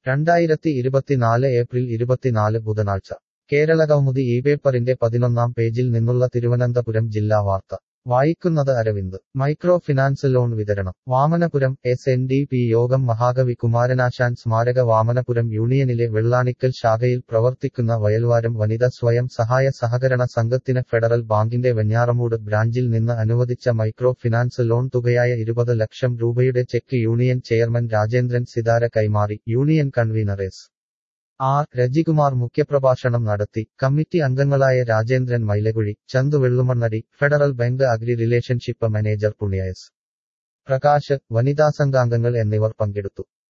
രണ്ടായിരത്തി ഇരുപത്തിനാല് ഏപ്രിൽ ഇരുപത്തിനാല് ബുധനാഴ്ച കേരള കൗമുദി ഈ പേപ്പറിന്റെ പതിനൊന്നാം പേജിൽ നിന്നുള്ള തിരുവനന്തപുരം ജില്ലാ വാർത്ത വായിക്കുന്നത് അരവിന്ദ് മൈക്രോ ഫിനാൻസ് ലോൺ വിതരണം Vamanapuram S N D P Yogam മഹാകവി കുമാരനാശാൻ സ്മാരക വാമനപുരം യൂണിയനിലെ വെള്ളാണിക്കൽ ശാഖയിൽ പ്രവർത്തിക്കുന്ന വയൽവാരം വനിത സ്വയം സഹായ സഹകരണ സംഘത്തിന് ഫെഡറൽ ബാങ്കിന്റെ വെഞ്ഞാറമൂട് ബ്രാഞ്ചിൽ നിന്ന് അനുവദിച്ച മൈക്രോ ഫിനാൻസ് ലോൺ തുകയായ ഇരുപത് ലക്ഷം രൂപയുടെ cheque union chairman Rajendran Sithara കൈമാറി union convener S R Rajikumar മുഖ്യപ്രഭാഷണം നടത്തി കമ്മിറ്റി അംഗങ്ങളായ Rajendran Mylakuzhi Chandu Vellumannadi federal bank agri relationship manager Punya S Prakash വനിതാ സംഘാംഗങ്ങൾ എന്നിവർ പങ്കെടുത്തു